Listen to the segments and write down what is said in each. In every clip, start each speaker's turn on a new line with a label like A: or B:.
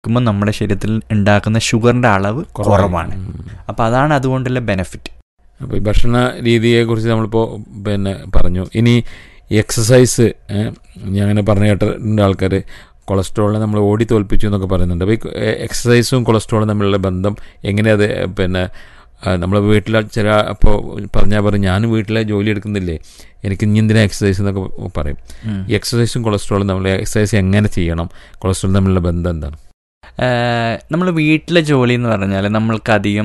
A: ഉപയോഗിക്കുമ്പോൾ നമ്മുടെ ശരീരത്തിൽ ഉണ്ടാക്കുന്ന ഷുഗറിൻ്റെ അളവ് കുറവാണ് അപ്പോൾ അതാണ് അതുകൊണ്ടുള്ള ബെനിഫിറ്റ്
B: അപ്പോൾ ഈ ഭക്ഷണ രീതിയെക്കുറിച്ച് നമ്മളിപ്പോൾ പിന്നെ പറഞ്ഞു ഇനി എക്സസൈസ് ഞാൻ അങ്ങനെ പറഞ്ഞു കേട്ടിട്ടുണ്ട് ആൾക്കാർ കൊളസ്ട്രോളിനെ നമ്മൾ ഓടി തോൽപ്പിച്ചു എന്നൊക്കെ പറയുന്നുണ്ട് അപ്പോൾ ഈ എക്സസൈസും കൊളസ്ട്രോളും തമ്മിലുള്ള ബന്ധം എങ്ങനെയത് പിന്നെ നമ്മൾ വീട്ടിൽ ചില അപ്പോൾ പറഞ്ഞാൽ പറയും ഞാൻ വീട്ടിലെ ജോലി എടുക്കുന്നില്ലേ എനിക്ക് ഇനി എന്തിനാ എക്സസൈസ് എന്നൊക്കെ പറയും ഈ എക്സസൈസും കൊളസ്ട്രോളും നമ്മൾ എക്സസൈസ് എങ്ങനെ ചെയ്യണം കൊളസ്ട്രോൾ തമ്മിലുള്ള ബന്ധം എന്താണ്
A: നമ്മൾ വീട്ടിലെ ജോലി എന്ന് പറഞ്ഞാൽ നമ്മൾക്കധികം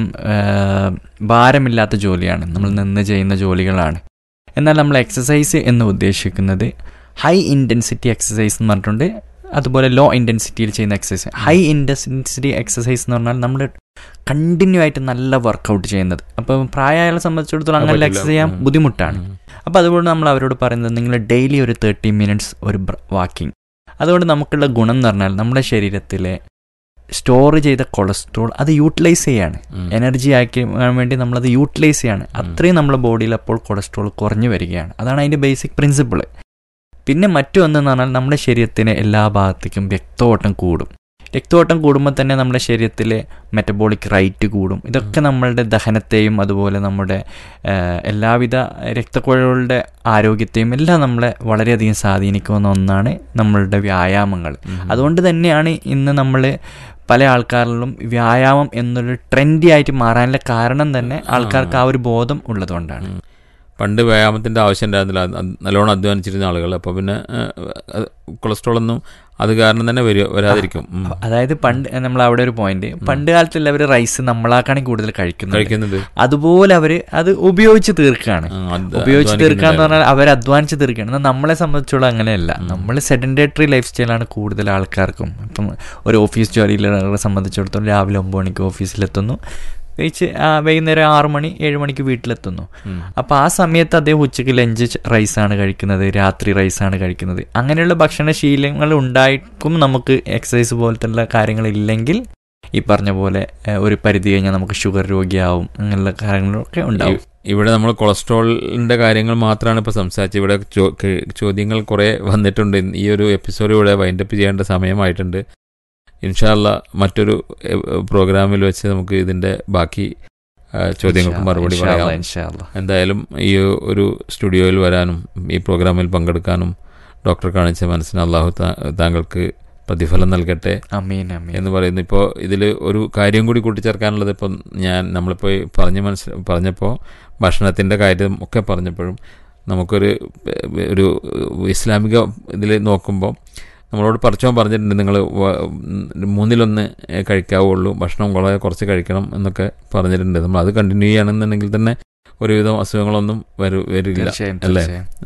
A: ഭാരമില്ലാത്ത ജോലിയാണ് നമ്മൾ നിന്ന് ചെയ്യുന്ന ജോലികളാണ് എന്നാൽ നമ്മൾ എക്സസൈസ് എന്ന് ഉദ്ദേശിക്കുന്നത് ഹൈ ഇൻറ്റൻസിറ്റി എക്സസൈസ് എന്ന് പറഞ്ഞിട്ടുണ്ട് അതുപോലെ ലോ ഇൻറ്റൻസിറ്റിയിൽ ചെയ്യുന്ന എക്സസൈസ് ഹൈ ഇൻറ്റൻസിറ്റി എക്സസൈസ് എന്ന് പറഞ്ഞാൽ നമ്മൾ കണ്ടിന്യൂ ആയിട്ട് നല്ല വർക്കൗട്ട് ചെയ്യുന്നത് അപ്പോൾ പ്രായമായാളെ സംബന്ധിച്ചിടത്തോളം അങ്ങനെ എക്സസൈസ് ചെയ്യാൻ ബുദ്ധിമുട്ടാണ് അപ്പോൾ അതുകൊണ്ട് നമ്മൾ അവരോട് പറയുന്നത് നിങ്ങൾ ഡെയിലി ഒരു തേർട്ടി മിനിറ്റ്സ് ഒരു വാക്കിംഗ് അതുകൊണ്ട് നമുക്കുള്ള ഗുണം എന്ന് പറഞ്ഞാൽ നമ്മുടെ ശരീരത്തിലെ സ്റ്റോർ ചെയ്ത കൊളസ്ട്രോൾ അത് യൂട്ടിലൈസ് ചെയ്യാണ് എനർജി ആക്കി വേണ്ടി നമ്മളത് യൂട്ടിലൈസ് ചെയ്യാണ് അത്രയും നമ്മുടെ ബോഡിയിൽ അപ്പോൾ കൊളസ്ട്രോൾ കുറഞ്ഞു വരികയാണ് അതാണ് അതിൻ്റെ ബേസിക് പ്രിൻസിപ്പിൾ പിന്നെ മറ്റൊന്നെന്ന് പറഞ്ഞാൽ നമ്മുടെ ശരീരത്തിന് എല്ലാ ഭാഗത്തേക്കും രക്തോട്ടം കൂടും രക്തോട്ടം കൂടുമ്പോൾ തന്നെ നമ്മുടെ ശരീരത്തിലെ മെറ്റബോളിക് റൈറ്റ് കൂടും ഇതൊക്കെ നമ്മളുടെ ദഹനത്തെയും അതുപോലെ നമ്മുടെ എല്ലാവിധ രക്തക്കുഴലുകളുടെ ആരോഗ്യത്തെയും എല്ലാം നമ്മളെ വളരെയധികം സ്വാധീനിക്കുന്ന ഒന്നാണ് നമ്മളുടെ വ്യായാമങ്ങൾ അതുകൊണ്ട് തന്നെയാണ് ഇന്ന് നമ്മൾ പല ആൾക്കാരിലും വ്യായാമം എന്നൊരു ട്രെൻഡി ആയിട്ട് മാറാനുള്ള കാരണം തന്നെ ആൾക്കാർക്ക് ആ ഒരു ബോധം ഉള്ളതുകൊണ്ടാണ്
B: പണ്ട് വ്യായാമത്തിൻ്റെ ആവശ്യം ഉണ്ടായിരുന്നില്ല നല്ലോണം അധ്വാനിച്ചിരുന്ന ആളുകൾ അപ്പോൾ പിന്നെ കൊളസ്ട്രോൾ ഒന്നും അത് കാരണം തന്നെ വരും വരാതിരിക്കും
A: അതായത് പണ്ട് നമ്മൾ അവിടെ ഒരു പോയിന്റ് പണ്ട് കാലത്തുള്ള അവർ റൈസ് നമ്മളാക്കാണ് കൂടുതൽ കഴിക്കുന്നത്
B: കഴിക്കുന്നുണ്ട്
A: അതുപോലെ അവർ അത് ഉപയോഗിച്ച് തീർക്കുകയാണ് ഉപയോഗിച്ച് തീർക്കുക എന്ന് പറഞ്ഞാൽ അവർ അധ്വാനിച്ച് തീർക്കുകയാണ് എന്നാൽ നമ്മളെ സംബന്ധിച്ചോളം അങ്ങനെയല്ല നമ്മൾ സെഡൻറ്റേറ്ററി ലൈഫ് സ്റ്റൈലാണ് കൂടുതൽ ആൾക്കാർക്കും ഇപ്പം ഒരു ഓഫീസ് ജോലിയിലുള്ളവരെ സംബന്ധിച്ചിടത്തോളം രാവിലെ ഒമ്പത് മണിക്ക് ഓഫീസിലെത്തുന്നു കഴിച്ച് വൈകുന്നേരം ആറു മണി ഏഴ് മണിക്ക് വീട്ടിലെത്തുന്നു അപ്പോൾ ആ സമയത്ത് അദ്ദേഹം ഉച്ചയ്ക്ക് ലഞ്ച് റൈസാണ് കഴിക്കുന്നത് രാത്രി റൈസാണ് കഴിക്കുന്നത് അങ്ങനെയുള്ള ഭക്ഷണശീലങ്ങൾ ഉണ്ടായിട്ടും നമുക്ക് എക്സസൈസ് പോലത്തെ കാര്യങ്ങളില്ലെങ്കിൽ ഈ പറഞ്ഞ പോലെ ഒരു പരിധി കഴിഞ്ഞാൽ നമുക്ക് ഷുഗർ രോഗിയാവും അങ്ങനെയുള്ള കാര്യങ്ങളൊക്കെ ഉണ്ടാവും
B: ഇവിടെ നമ്മൾ കൊളസ്ട്രോളിൻ്റെ കാര്യങ്ങൾ മാത്രമാണ് ഇപ്പോൾ സംസാരിച്ചത് ഇവിടെ ചോദ്യങ്ങൾ കുറേ വന്നിട്ടുണ്ട് ഈ ഒരു എപ്പിസോഡ് ഇവിടെ വൈൻഡപ്പ് ചെയ്യേണ്ട സമയമായിട്ടുണ്ട് ഇൻഷാല്ല മറ്റൊരു പ്രോഗ്രാമിൽ വെച്ച് നമുക്ക് ഇതിൻ്റെ ബാക്കി ചോദ്യങ്ങൾക്ക് മറുപടി പറയാം എന്തായാലും ഈ ഒരു സ്റ്റുഡിയോയിൽ വരാനും ഈ പ്രോഗ്രാമിൽ പങ്കെടുക്കാനും ഡോക്ടർ കാണിച്ച മനസ്സിന് അള്ളാഹു താങ്കൾക്ക് പ്രതിഫലം നൽകട്ടെ എന്ന് പറയുന്നു ഇപ്പോൾ ഇതിൽ ഒരു കാര്യം കൂടി കൂട്ടിച്ചേർക്കാനുള്ളത് ഇപ്പം ഞാൻ നമ്മളിപ്പോൾ പറഞ്ഞ് മനസ്സിൽ പറഞ്ഞപ്പോൾ ഭക്ഷണത്തിൻ്റെ കാര്യം ഒക്കെ പറഞ്ഞപ്പോഴും നമുക്കൊരു ഒരു ഇസ്ലാമിക ഇതിൽ നോക്കുമ്പോൾ നമ്മളോട് പറച്ചോൻ പറഞ്ഞിട്ടുണ്ട് നിങ്ങൾ മൂന്നിലൊന്ന് കഴിക്കാവുള്ളൂ ഭക്ഷണം വളരെ കുറച്ച് കഴിക്കണം എന്നൊക്കെ പറഞ്ഞിട്ടുണ്ട് നമ്മൾ അത് കണ്ടിന്യൂ ചെയ്യണമെന്നുണ്ടെങ്കിൽ തന്നെ ഒരുവിധം അസുഖങ്ങളൊന്നും വരു വരില്ല അല്ലേ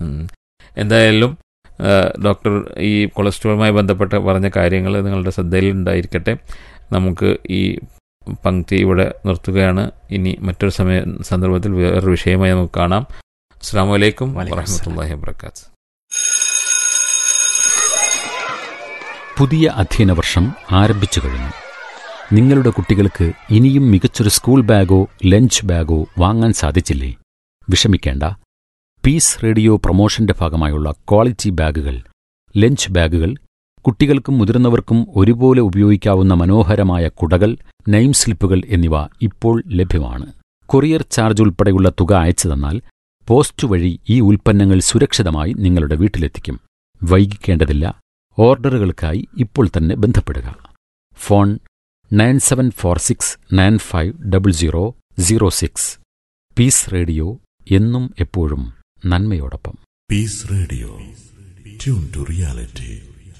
B: എന്തായാലും ഡോക്ടർ ഈ കൊളസ്ട്രോളുമായി ബന്ധപ്പെട്ട് പറഞ്ഞ കാര്യങ്ങൾ നിങ്ങളുടെ ശ്രദ്ധയിൽ ഉണ്ടായിരിക്കട്ടെ നമുക്ക് ഈ പങ്ക്തി ഇവിടെ നിർത്തുകയാണ് ഇനി മറ്റൊരു സമയ സന്ദർഭത്തിൽ വേറൊരു വിഷയമായി നമുക്ക് കാണാം അസ്സാം വലൈക്കും വാഹമത്തല്ലാഹി വാബർക്കാത്ത്
C: പുതിയ അധ്യയന വർഷം ആരംഭിച്ചു കഴിഞ്ഞു നിങ്ങളുടെ കുട്ടികൾക്ക് ഇനിയും മികച്ചൊരു സ്കൂൾ ബാഗോ ലഞ്ച് ബാഗോ വാങ്ങാൻ സാധിച്ചില്ലേ വിഷമിക്കേണ്ട പീസ് റേഡിയോ പ്രൊമോഷന്റെ ഭാഗമായുള്ള ക്വാളിറ്റി ബാഗുകൾ ലഞ്ച് ബാഗുകൾ കുട്ടികൾക്കും മുതിർന്നവർക്കും ഒരുപോലെ ഉപയോഗിക്കാവുന്ന മനോഹരമായ കുടകൾ നെയിം സ്ലിപ്പുകൾ എന്നിവ ഇപ്പോൾ ലഭ്യമാണ് കൊറിയർ ചാർജ് ഉൾപ്പെടെയുള്ള തുക അയച്ചു തന്നാൽ പോസ്റ്റ് വഴി ഈ ഉൽപ്പന്നങ്ങൾ സുരക്ഷിതമായി നിങ്ങളുടെ വീട്ടിലെത്തിക്കും വൈകിക്കേണ്ടതില്ല ഓർഡറുകൾക്കായി ഇപ്പോൾ തന്നെ ബന്ധപ്പെടുക phone nine seven four six nine five double zero zero six peace radio എന്നും എപ്പോഴും നന്മയോടൊപ്പം
D: peace radio tune to reality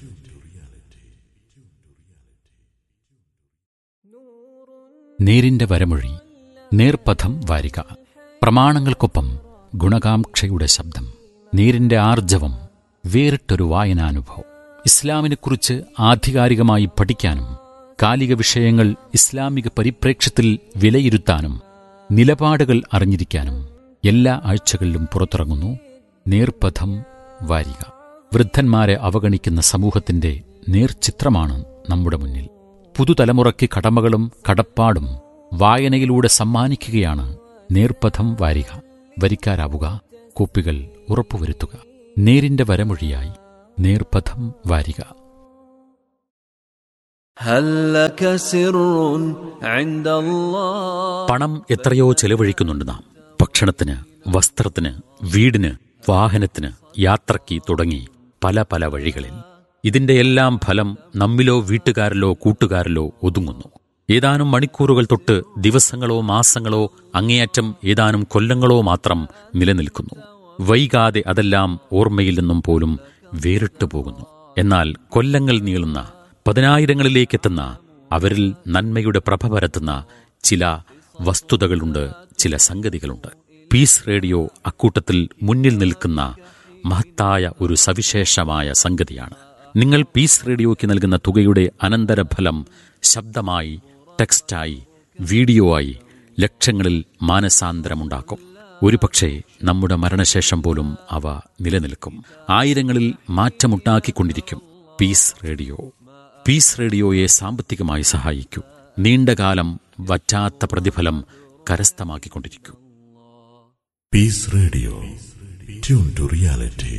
C: നേരിന്റെ വരമൊഴി നേർപഥം വാരിക പ്രമാണങ്ങൾക്കൊപ്പം ഗുണകാംക്ഷയുടെ ശബ്ദം നേരിന്റെ ആർജവം വേറിട്ടൊരു വായനാനുഭവം ഇസ്ലാമിനെക്കുറിച്ച് ആധികാരികമായി പഠിക്കാനും കാലിക വിഷയങ്ങൾ ഇസ്ലാമിക പരിപ്രേക്ഷ്യത്തിൽ വിലയിരുത്താനും നിലപാടുകൾ അറിഞ്ഞിരിക്കാനും എല്ലാ ആഴ്ചകളിലും പുറത്തിറങ്ങുന്നു നേർപഥം വാരിക വൃദ്ധന്മാരെ അവഗണിക്കുന്ന സമൂഹത്തിന്റെ നേർചിത്രമാണ് നമ്മുടെ മുന്നിൽ പുതുതലമുറയ്ക്ക് കടമകളും കടപ്പാടും വായനയിലൂടെ സമ്മാനിക്കുകയാണ് നേർപഥം വാരിക വരിക്കാരാവുക കോപ്പികൾ ഉറപ്പുവരുത്തുക നേരിന്റെ വരമൊഴിയായി നേർപഥം വാരിക
E: هل لك سر عند الله
C: പണം എത്രയോ ചെലവഴിക്കുന്നുണ്ട് നാം ഭക്ഷണത്തിന് വസ്ത്രത്തിന് വീടിന് വാഹനത്തിന് യാത്രയ്ക്ക് തുടങ്ങി പല പല വഴികളിൽ ഇതിന്റെ എല്ലാം ഫലം നമ്മിലോ വീട്ടുകാരിലോ കൂട്ടുകാരിലോ ഒതുങ്ങുന്നു ഏതാനും മണിക്കൂറുകൾ തൊട്ട് ദിവസങ്ങളോ മാസങ്ങളോ അങ്ങേയറ്റം ഏതാനും കൊല്ലങ്ങളോ മാത്രം നിലനിൽക്കുന്നു വൈകാതെ അതെല്ലാം ഓർമ്മയിൽ നിന്നും പോലും വേറിട്ടു പോകുന്നു എന്നാൽ കൊല്ലങ്ങൾ നീളുന്ന പതിനായിരങ്ങളിലേക്കെത്തുന്ന അവരിൽ നന്മയുടെ പ്രഭ പരത്തുന്ന ചില വസ്തുതകളുണ്ട് ചില സംഗതികളുണ്ട് പീസ് റേഡിയോ അക്കൂട്ടത്തിൽ മുന്നിൽ നിൽക്കുന്ന മഹത്തായ ഒരു സവിശേഷമായ സംഗതിയാണ് നിങ്ങൾ പീസ് റേഡിയോയ്ക്ക് നൽകുന്ന തുകയുടെ അനന്തരഫലം ശബ്ദമായി ടെക്സ്റ്റായി വീഡിയോ ആയി ലക്ഷങ്ങളിൽ മാനസാന്തരമുണ്ടാക്കും ഒരുപക്ഷെ നമ്മുടെ മരണശേഷം പോലും അവ നിലനിൽക്കും ആയിരങ്ങളിൽ മാറ്റമുണ്ടാക്കിക്കൊണ്ടിരിക്കും പീസ് റേഡിയോ പീസ് റേഡിയോയെ സാമ്പത്തികമായി സഹായിക്കൂ നീണ്ടകാലം വറ്റാത്ത പ്രതിഫലം കരസ്ഥമാക്കിക്കൊണ്ടിരിക്കൂ
D: Peace Radio. Tune to reality.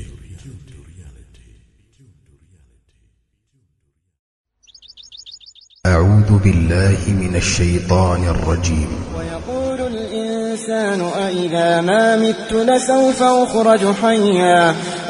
F: أعوذ بالله من الشيطان الرجيم
G: ويقول الإنسان أإذا ما مت لسوف أخرج حيا